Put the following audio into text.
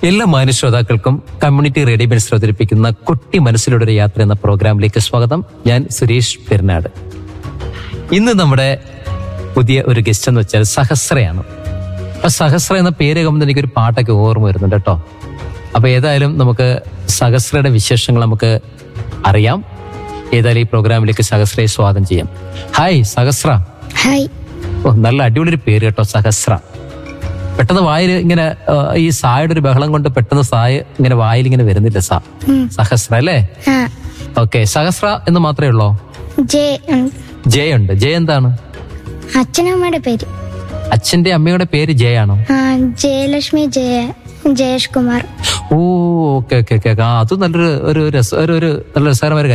എല്ലാ മാന്യ ശ്രോതാക്കൾക്കും കമ്മ്യൂണിറ്റി റേഡിയോ ബെൻസ് അവതരിപ്പിക്കുന്ന കുട്ടി മനസ്സിലൂടെ ഒരു യാത്ര എന്ന പ്രോഗ്രാമിലേക്ക് സ്വാഗതം ഞാൻ സുരേഷ് പെരുന്നാട് ഇന്ന് നമ്മുടെ പുതിയ ഒരു ഗസ്റ്റ് എന്ന് വെച്ചാൽ സഹസ്രയാണ് അപ്പൊ സഹസ്ര എന്ന പേര് കേൾക്കുമ്പോൾ എനിക്കൊരു പാട്ടൊക്കെ ഓർമ്മ വരുന്നുണ്ട് കേട്ടോ അപ്പൊ ഏതായാലും നമുക്ക് സഹസ്രയുടെ വിശേഷങ്ങൾ നമുക്ക് അറിയാം ഏതായാലും ഈ പ്രോഗ്രാമിലേക്ക് സഹസ്രയെ സ്വാഗതം ചെയ്യാം ഹായ് സഹസ്ര ഹായ് ഓ നല്ല അടിപൊളി ഒരു പേര് കേട്ടോ സഹസ്ര പെട്ടെന്ന് വായിൽ ഇങ്ങനെ ആ, ഈ സായുടെ ഒരു ബഹളം കൊണ്ട് പെട്ടെന്ന് സായ ഇങ്ങനെ വായിൽ ഇങ്ങനെ വരുന്നില്ല സാ സഹസ്ര അല്ലേ ആ ഓക്കെ സഹസ്ര എന്ന് മാത്രമേ ഉള്ളോ ജെ ഉം, ജയ ഉണ്ട് ജയ എന്താണ് അച്ഛനമ്മയുടെ പേര് അച്ഛന്റെ അമ്മയുടെ പേര് ജയ ആണോ ആ ജയലക്ഷ്മി ജയ ജയേഷ് കുമാർ ഓ ഓക്കെ ഓക്കെ ഓക്കെ ആ അത് നല്ലൊരു ഒരു രസ ഒരു ഒരു നല്ല രസകരമായ ഒരു